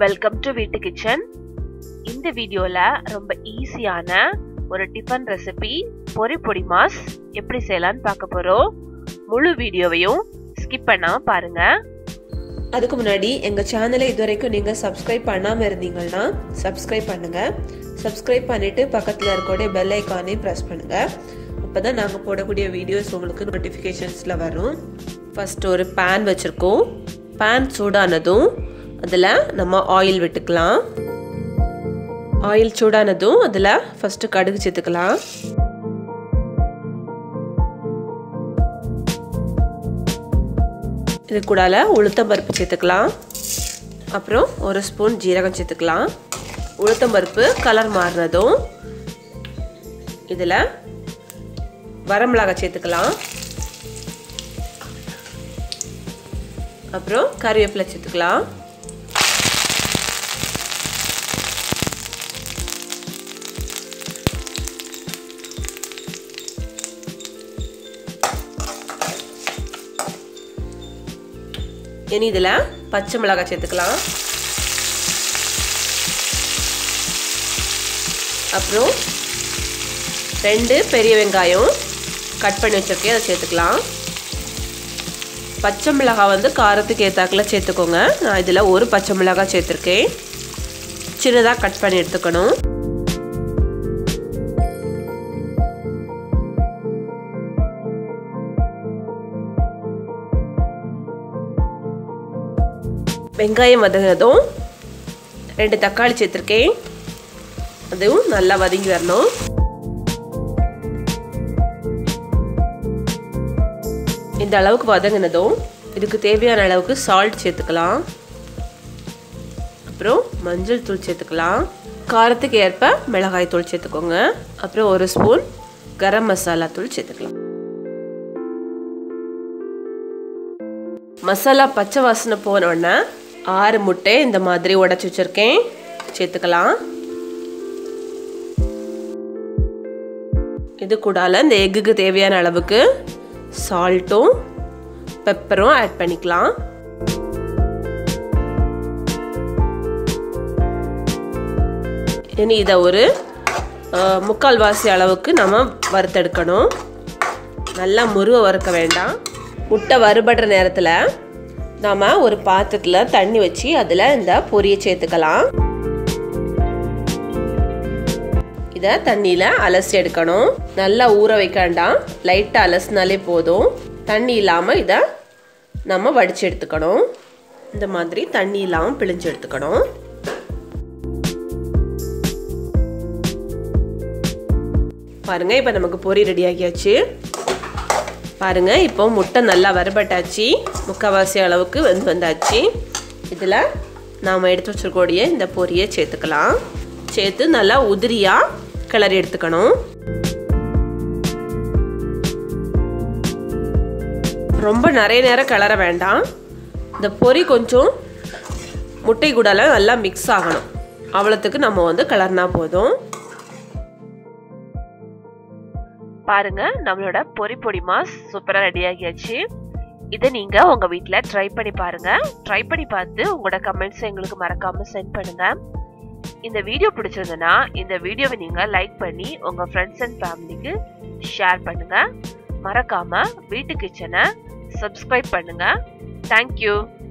welcome to வீட்டு kitchen இந்த வீடியோவில் ரொம்ப ஈஸியான ஒரு டிஃபன் ரெசிபி பொரி பொடி மாஸ் எப்படி செய்யலான்னு பார்க்க போகிறோம் முழு வீடியோவையும் ஸ்கிப் பண்ணாமல் பாருங்கள் அதுக்கு முன்னாடி எங்கள் சேனலை இது வரைக்கும் நீங்கள் சப்ஸ்கிரைப் பண்ணாமல் இருந்தீங்கன்னா சப்ஸ்கிரைப் பண்ணுங்கள் சப்ஸ்கிரைப் பண்ணிவிட்டு பக்கத்தில் இருக்கக்கூடிய பெல் ஐக்கானையும் ப்ரெஸ் பண்ணுங்கள் அப்போ தான் நாங்கள் போடக்கூடிய வீடியோஸ் உங்களுக்கு நோட்டிஃபிகேஷன்ஸில் வரும் ஃபஸ்ட்டு ஒரு பேன் வச்சுருக்கோம் பேன் சூடானதும் அதில் நம்ம ஆயில் விட்டுக்கலாம் ஆயில் சூடானதும் அதில் ஃபஸ்ட்டு கடுகு சேர்த்துக்கலாம் இது கூடால உளுத்தம் பருப்பு சேர்த்துக்கலாம் அப்புறம் ஒரு ஸ்பூன் ஜீரகம் சேர்த்துக்கலாம் உளுத்தம் பருப்பு கலர் மாறினதும் இதில் வரமிளகாய் சேர்த்துக்கலாம் அப்புறம் கறிவேப்பிலை சேர்த்துக்கலாம் இனி இதில் பச்சை மிளகாய் சேர்த்துக்கலாம் அப்புறம் ரெண்டு பெரிய வெங்காயம் கட் பண்ணி வச்சுருக்கேன் அதை சேர்த்துக்கலாம் பச்சை மிளகாய் வந்து காரத்துக்கு ஏற்றாக்கில் சேர்த்துக்கோங்க நான் இதில் ஒரு பச்சை மிளகாய் சேர்த்துருக்கேன் சின்னதாக கட் பண்ணி எடுத்துக்கணும் வெங்காயம் வதங்கினதும் ரெண்டு தக்காளி சேர்த்துருக்கேன் அதுவும் நல்லா வதங்கி வரணும் இந்த அளவுக்கு வதங்கினதும் இதுக்கு தேவையான அளவுக்கு சால்ட் சேர்த்துக்கலாம் அப்புறம் மஞ்சள் தூள் சேர்த்துக்கலாம் காரத்துக்கு ஏற்ப மிளகாய் தூள் சேர்த்துக்கோங்க அப்புறம் ஒரு ஸ்பூன் கரம் மசாலா தூள் சேர்த்துக்கலாம் மசாலா பச்சை வாசனை போனோடனே ஆறு முட்டை இந்த மாதிரி உடச்சி வச்சுருக்கேன் சேர்த்துக்கலாம் இது கூடால இந்த எக்குக்கு தேவையான அளவுக்கு சால்ட்டும் பெப்பரும் ஆட் பண்ணிக்கலாம் இனி இதை ஒரு முக்கால் வாசி அளவுக்கு நம்ம வறுத்தெடுக்கணும் நல்லா முருவை வறுக்க வேண்டாம் முட்டை வறுபடுற நேரத்தில் நாம் ஒரு பாத்திரத்தில் தண்ணி வச்சு அதில் இந்த பொரியை சேர்த்துக்கலாம் இதை தண்ணியில் அலசி எடுக்கணும் நல்லா ஊற வைக்க வேண்டாம் லைட்டாக அலசினாலே போதும் தண்ணி இல்லாமல் இதை நம்ம வடித்து எடுத்துக்கணும் இந்த மாதிரி தண்ணி இல்லாமல் பிழிஞ்சு எடுத்துக்கணும் பாருங்கள் இப்போ நமக்கு பொரி ரெடி ஆகியாச்சு பாருங்கள் இப்போ முட்டை நல்லா வறுபட்டாச்சு முக்கால்வாசி அளவுக்கு வந்து வந்தாச்சு இதில் நாம் எடுத்து வச்சுருக்கூடிய இந்த பொரியை சேர்த்துக்கலாம் சேர்த்து நல்லா உதிரியாக கிளறி எடுத்துக்கணும் ரொம்ப நிறைய நேரம் கிளற வேண்டாம் இந்த பொரி கொஞ்சம் முட்டை கூடலாம் நல்லா மிக்ஸ் ஆகணும் அவ்வளோத்துக்கு நம்ம வந்து கிளறினா போதும் பாருங்க நம்மளோட பொரி பொடி மாஸ் சூப்பராக ரெடி ஆகியாச்சு இதை நீங்கள் உங்கள் வீட்டில் ட்ரை பண்ணி பாருங்க ட்ரை பண்ணி பார்த்து உங்களோட கமெண்ட்ஸ் எங்களுக்கு மறக்காமல் சென்ட் பண்ணுங்க இந்த வீடியோ பிடிச்சிருந்ததுன்னா இந்த வீடியோவை நீங்கள் லைக் பண்ணி உங்கள் ஃப்ரெண்ட்ஸ் அண்ட் ஃபேமிலிக்கு ஷேர் பண்ணுங்க மறக்காம வீட்டு கிச்சனை சப்ஸ்கிரைப் பண்ணுங்க தேங்க்யூ